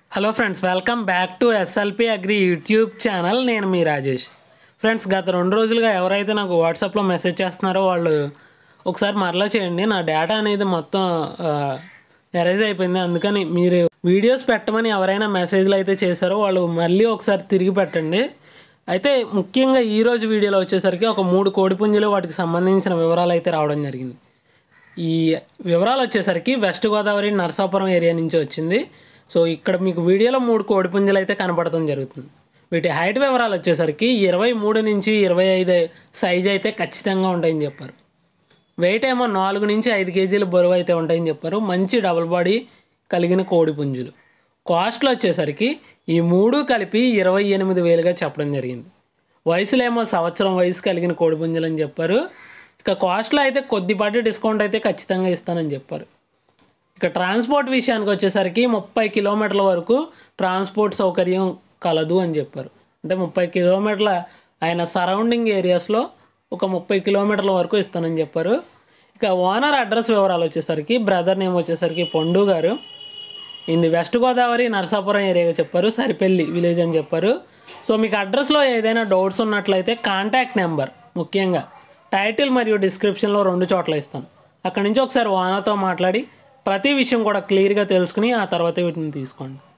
hello friends welcome back to SLP agri YouTube channel నేను మీ Rajesh friends గత రెండు రోజులుగా ఎవరైతే నాకు వాట్సాప్లో మెసేజ్ చేస్తున్నారో వాళ్ళు ఒకసారి మరలా చేయండి నా డేటా అనేది మొత్తం ఎరేజ్ అయిపోయింది అందుకని మీరు వీడియోస్ పెట్టమని ఎవరైనా మెసేజ్లు అయితే చేశారో వాళ్ళు మళ్ళీ ఒకసారి తిరిగి పెట్టండి అయితే ముఖ్యంగా ఈరోజు వీడియోలో వచ్చేసరికి ఒక మూడు కోడిపుంజులు వాటికి సంబంధించిన వివరాలు అయితే రావడం జరిగింది ఈ వివరాలు వచ్చేసరికి వెస్ట్ గోదావరి నరసాపురం ఏరియా నుంచి వచ్చింది సో ఇక్కడ మీకు వీడియోలో మూడు కోడిపుంజలు అయితే కనపడటం జరుగుతుంది వీటి హైట్ వివరాలు వచ్చేసరికి ఇరవై మూడు నుంచి ఇరవై ఐదు సైజ్ అయితే ఖచ్చితంగా ఉంటాయని చెప్పారు వెయిట్ ఏమో నాలుగు నుంచి ఐదు కేజీల బరువు అయితే ఉంటాయని చెప్పారు మంచి డబుల్ బాడీ కలిగిన కోడి పుంజులు కాస్ట్లో వచ్చేసరికి ఈ మూడు కలిపి ఇరవై ఎనిమిది వేలుగా చెప్పడం జరిగింది వయసులో ఏమో సంవత్సరం వయసు కలిగిన కోడి పుంజులు అని చెప్పారు ఇక కాస్ట్లో అయితే కొద్దిపాటి డిస్కౌంట్ అయితే ఖచ్చితంగా ఇస్తానని చెప్పారు ఇక ట్రాన్స్పోర్ట్ విషయానికి వచ్చేసరికి ముప్పై కిలోమీటర్ల వరకు ట్రాన్స్పోర్ట్ సౌకర్యం కలదు అని చెప్పారు అంటే ముప్పై కిలోమీటర్ల ఆయన సరౌండింగ్ ఏరియాస్లో ఒక ముప్పై కిలోమీటర్ల వరకు ఇస్తానని చెప్పారు ఇక ఓనర్ అడ్రస్ వివరాలు వచ్చేసరికి బ్రదర్ నేమ్ వచ్చేసరికి పొండు గారు ఇది వెస్ట్ గోదావరి నరసాపురం ఏరియాగా చెప్పారు సరిపల్లి విలేజ్ అని చెప్పారు సో మీకు అడ్రస్లో ఏదైనా డౌట్స్ ఉన్నట్లయితే కాంటాక్ట్ నెంబర్ ముఖ్యంగా టైటిల్ మరియు డిస్క్రిప్షన్లో రెండు చోట్ల ఇస్తాను అక్కడి నుంచి ఒకసారి ఓనర్తో మాట్లాడి ప్రతి విషయం కూడా క్లియర్గా తెలుసుకుని ఆ తర్వాత వీటిని తీసుకోండి